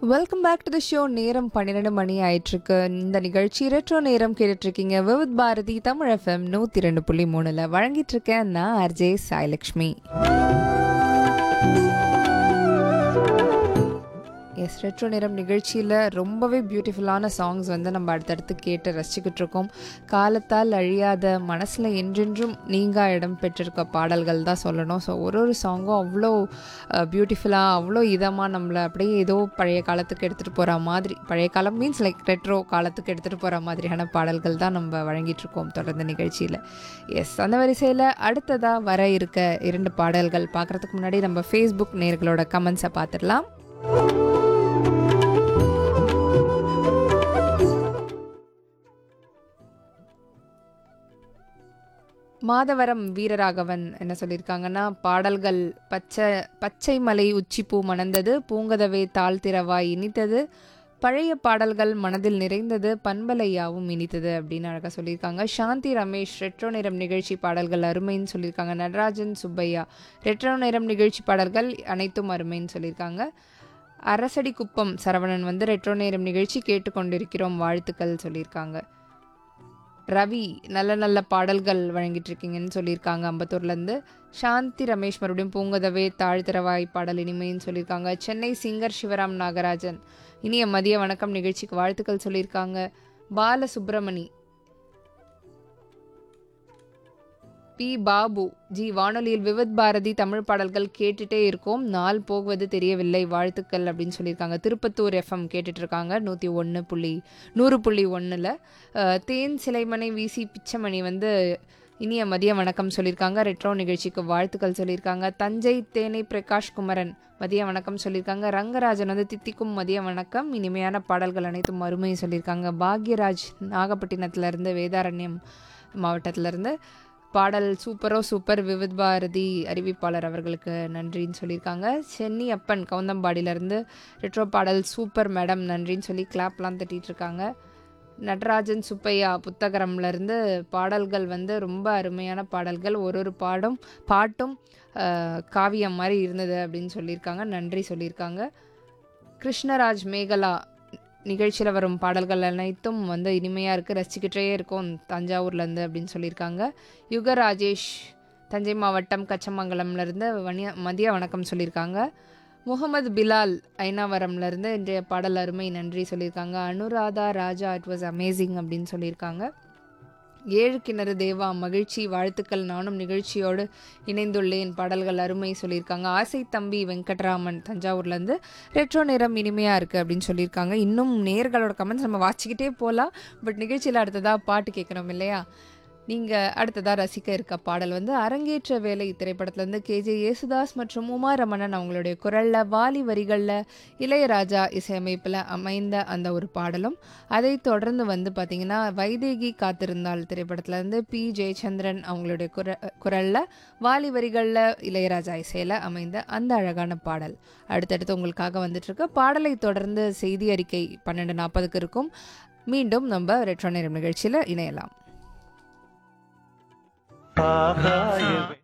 welcome back to the show நேரம் பன்னிரெண்டு மணி ஆயிட்டிருக்கு இந்த நிகழ்ச்சி ரெட்ரோ நேரம் கேட்டுட்ருக்கீங்க விவித் பாரதி தமிழ் எஃப்எம் நூற்றி ரெண்டு புள்ளி மூணில் வழங்கிட்டு இருக்கேன் நான் ஆர்ஜே சாய்லக்ஷ்மி எஸ் ரெட்ரோ நேரம் நிகழ்ச்சியில் ரொம்பவே பியூட்டிஃபுல்லான சாங்ஸ் வந்து நம்ம அடுத்தடுத்து கேட்டு ரசிச்சுக்கிட்டு இருக்கோம் காலத்தால் அழியாத மனசில் என்றென்றும் நீங்கா இடம் பெற்றிருக்க பாடல்கள் தான் சொல்லணும் ஸோ ஒரு ஒரு சாங்கும் அவ்வளோ பியூட்டிஃபுல்லாக அவ்வளோ இதமாக நம்மளை அப்படியே ஏதோ பழைய காலத்துக்கு எடுத்துகிட்டு போகிற மாதிரி பழைய காலம் மீன்ஸ் லைக் ரெட்ரோ காலத்துக்கு எடுத்துகிட்டு போகிற மாதிரியான பாடல்கள் தான் நம்ம வழங்கிட்டு இருக்கோம் தொடர்ந்து நிகழ்ச்சியில் எஸ் அந்த வரிசையில் அடுத்ததாக வர இருக்க இரண்டு பாடல்கள் பார்க்குறதுக்கு முன்னாடி நம்ம ஃபேஸ்புக் நேர்களோட கமெண்ட்ஸை பார்த்துடலாம் மாதவரம் வீரராகவன் என்ன சொல்லியிருக்காங்கன்னா பாடல்கள் பச்சை பச்சை மலை உச்சிப்பூ மணந்தது பூங்கதவே தாழ்த்திரவாய் இனித்தது பழைய பாடல்கள் மனதில் நிறைந்தது பண்பலையாவும் இனித்தது அப்படின்னு அழகாக சொல்லியிருக்காங்க சாந்தி ரமேஷ் ரெட்ரோ நேரம் நிகழ்ச்சி பாடல்கள் அருமைன்னு சொல்லியிருக்காங்க நடராஜன் சுப்பையா ரெட்ரோ நேரம் நிகழ்ச்சி பாடல்கள் அனைத்தும் அருமைன்னு சொல்லியிருக்காங்க அரசடி குப்பம் சரவணன் வந்து ரெட்ரோ நேரம் நிகழ்ச்சி கேட்டுக்கொண்டிருக்கிறோம் வாழ்த்துக்கள் சொல்லியிருக்காங்க ரவி நல்ல நல்ல பாடல்கள் வழங்கிட்டு இருக்கீங்கன்னு சொல்லியிருக்காங்க அம்பத்தூர்லேருந்து சாந்தி ரமேஷ் மறுபடியும் பூங்கதவே தாழ்த்திரவாய் பாடல் இனிமைன்னு சொல்லியிருக்காங்க சென்னை சிங்கர் சிவராம் நாகராஜன் இனிய மதிய வணக்கம் நிகழ்ச்சிக்கு வாழ்த்துக்கள் சொல்லியிருக்காங்க பால சுப்பிரமணி பி பாபு ஜி வானொலியில் விவித் பாரதி தமிழ் பாடல்கள் கேட்டுட்டே இருக்கோம் நாள் போகுவது தெரியவில்லை வாழ்த்துக்கள் அப்படின்னு சொல்லியிருக்காங்க திருப்பத்தூர் எஃப்எம் கேட்டுட்டு இருக்காங்க நூற்றி ஒன்று புள்ளி நூறு புள்ளி ஒன்றில் தேன் சிலைமனை வீசி பிச்சமணி வந்து இனிய மதிய வணக்கம் சொல்லியிருக்காங்க ரெட்ரோ நிகழ்ச்சிக்கு வாழ்த்துக்கள் சொல்லியிருக்காங்க தஞ்சை தேனை பிரகாஷ் குமரன் மதிய வணக்கம் சொல்லியிருக்காங்க ரங்கராஜன் வந்து தித்திக்கும் மதிய வணக்கம் இனிமையான பாடல்கள் அனைத்தும் அருமையை சொல்லியிருக்காங்க பாக்யராஜ் நாகப்பட்டினத்துலேருந்து வேதாரண்யம் மாவட்டத்திலேருந்து பாடல் சூப்பரோ சூப்பர் விவித் பாரதி அறிவிப்பாளர் அவர்களுக்கு நன்றின்னு சொல்லியிருக்காங்க சென்னி அப்பன் கவுந்தம்பாடியிலேருந்து ரெட்ரோ பாடல் சூப்பர் மேடம் நன்றின்னு சொல்லி கிளாப்லாம் தட்டிட்டு இருக்காங்க நடராஜன் சுப்பையா புத்தகரம்லேருந்து பாடல்கள் வந்து ரொம்ப அருமையான பாடல்கள் ஒரு ஒரு பாடும் பாட்டும் அஹ், காவியம் மாதிரி இருந்தது அப்படின்னு சொல்லியிருக்காங்க நன்றி சொல்லியிருக்காங்க கிருஷ்ணராஜ் மேகலா நிகழ்ச்சியில் வரும் பாடல்கள் அனைத்தும் வந்து இனிமையாக இருக்குது ரசிச்சுக்கிட்டே இருக்கும் தஞ்சாவூர்லேருந்து அப்படின்னு சொல்லியிருக்காங்க யுக ராஜேஷ் தஞ்சை மாவட்டம் கச்சமங்கலம்லேருந்து வணிய மதிய வணக்கம் சொல்லியிருக்காங்க முகமது பிலால் ஐனாவரம்லேருந்து இன்றைய பாடல் அருமை நன்றி சொல்லியிருக்காங்க Anuradha Raja it was amazing அப்படின்னு சொல்லியிருக்காங்க ஏழு கிணறு தேவா மகிழ்ச்சி வாழ்த்துக்கள் நானும் நிகழ்ச்சியோடு இணைந்துள்ளேன் பாடல்கள் அருமை சொல்லியிருக்காங்க ஆசை தம்பி வெங்கட்ராமன் தஞ்சாவூர்லேருந்து ரெட்ரோ நேரம் இனிமையாக இருக்குது அப்படின்னு சொல்லியிருக்காங்க இன்னும் நேர்களோட கமெண்ட்ஸ் நம்ம வாசிக்கிட்டே போகலாம் பட் நிகழ்ச்சியில் அடுத்ததாக பாட்டு கேட்கணும் இல்லையா நீங்கள் அடுத்ததாக ரசிக்க இருக்க பாடல் வந்து அரங்கேற்ற வேலை திரைப்படத்துலேருந்து கேஜே யேசுதாஸ் மற்றும் உமா ரமணன் அவங்களுடைய குரலில் வாலி வரிகளில் இளையராஜா இசையமைப்பில் அமைந்த அந்த ஒரு பாடலும் அதை தொடர்ந்து வந்து பார்த்திங்கன்னா வைதேகி காத்திருந்தால் திரைப்படத்துலேருந்து பி ஜெயச்சந்திரன் அவங்களுடைய குர குரலில் வாலி வரிகளில் இளையராஜா இசையில் அமைந்த அந்த அழகான பாடல் அடுத்தடுத்து உங்களுக்காக வந்துட்டுருக்கு பாடலை தொடர்ந்து செய்தி அறிக்கை பன்னெண்டு நாற்பதுக்கு இருக்கும் மீண்டும் நம்ம ரெட்ரோ நேரம் நிகழ்ச்சியில் இணையலாம் ஆகாயமே